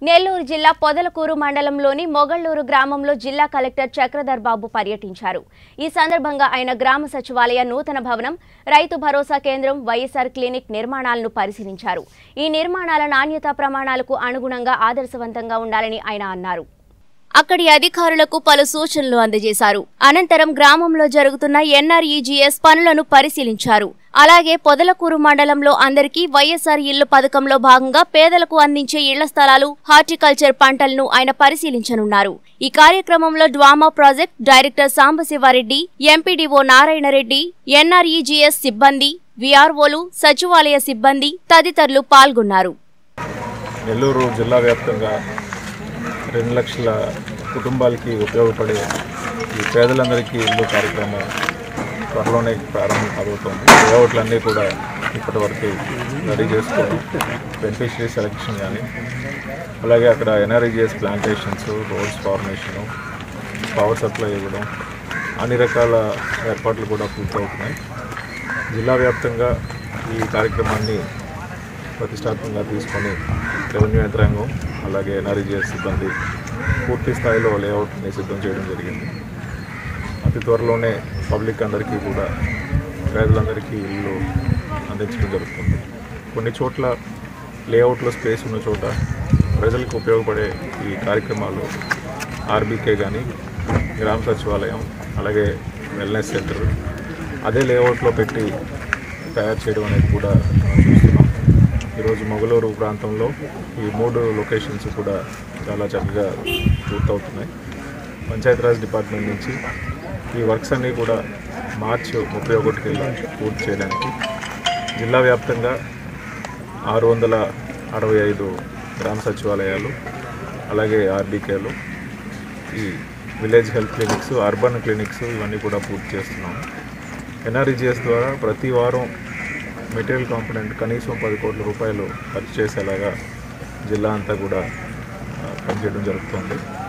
నెల్లూరు జిల్లా పొదలకూరు మండలంలోని మొగళ్లూరు గ్రామంలో జిల్లా కలెక్టర్ చక్రధర్ బాబు పర్యటించారు ఈ సందర్భంగా ఆయన గ్రామ సచివాలయ నూతన భవనం రైతు భరోసా కేంద్రం వైఎస్ఆర్ క్లినిక్ నిర్మాణాలను పరిశీలించారు ఈ నిర్మాణాల నాణ్యతా ప్రమాణాలకు అనుగుణంగా ఆదర్శవంతంగా ఉండాలని ఆయన అన్నారు అక్కడి అధికారులకు పలు సూచనలు అందజేశారు అనంతరం గ్రామంలో జరుగుతున్న ఎన్ఆర్ఈజీఎస్ పనులను పరిశీలించారు అలాగే పొదలకూరు మండలంలో అందరికీ వైఎస్ఆర్ ఇల్లు పథకంలో భాగంగా పేదలకు అందించే ఇళ్ల స్థలాలు హార్టికల్చర్ పంటలను ఆయన పరిశీలించనున్నారు ఈ కార్యక్రమంలో డ్వామా project director Sambasivareddy MPDO Narayanareddy NREGS సిబ్బంది విఆర్ఓలు సచివాలయ సిబ్బంది తదితరులు పాల్గొన్నారు నెల్లూరు జిల్లా వ్యాప్తంగా రెండు లక్షల కుటుంబాలకి ఉపయోగపడే ఈ పేదలందరికీ ఇల్లు కార్యక్రమం త్వరలోనే ప్రారంభం కాబోతోంది లేఅవుట్లన్నీ కూడా ఇప్పటి వరకు రెడీ చేసుకోవడం బెనిఫిషరీ సెలెక్షన్ కానీ అలాగే అక్కడ NREGS plantations roads formation power supply ఇవ్వడం అన్ని రకాల ఏర్పాట్లు కూడా పూర్తవుతున్నాయి జిల్లా వ్యాప్తంగా ఈ కార్యక్రమాన్ని ప్రతిష్టాత్మకంగా తీసుకొని రెవెన్యూ యంత్రాంగం అలాగే ఎన్ఆర్ఈజిఎస్ సిబ్బంది పూర్తి స్థాయిలో లేఅవుట్ని సిద్ధం చేయడం జరిగింది అతి త్వరలోనే పబ్లిక్ అందరికీ కూడా పేదలందరికీ ఇల్లు అందించడం జరుగుతుంది కొన్ని చోట్ల లేఅవుట్లో స్పేస్ ఉన్న చోట ప్రజలకు ఉపయోగపడే ఈ కార్యక్రమాలు ఆర్బీకే కానీ గ్రామ సచివాలయం అలాగే వెల్నెస్ సెంటర్ అదే లేఅవుట్లో పెట్టి తయారు చేయడం అనేది కూడా చూస్తున్నాం ఈరోజు మొగలూరు ప్రాంతంలో ఈ మూడు లొకేషన్స్ కూడా చాలా చక్కగా పూర్తవుతున్నాయి పంచాయతీరాజ్ డిపార్ట్మెంట్ నుంచి ఈ వర్క్స్ అన్నీ కూడా మార్చి ముప్పై ఒకటికి పూర్తి చేయడానికి జిల్లా వ్యాప్తంగా ఆరు వందల అరవై ఐదు గ్రామ సచివాలయాలు అలాగే ఆర్డీకేలు ఈ village health clinics urban clinics ఇవన్నీ కూడా పూర్తి చేస్తున్నాము ఎన్ఆర్ఈజిఎస్ ద్వారా ప్రతి వారం మెటీరియల్ కాంపోనెంట్ కనీసం పది కోట్ల రూపాయలు ఖర్చు చేసేలాగా జిల్లా అంతా కూడా ఆ, పనిచేయడం జరుగుతుంది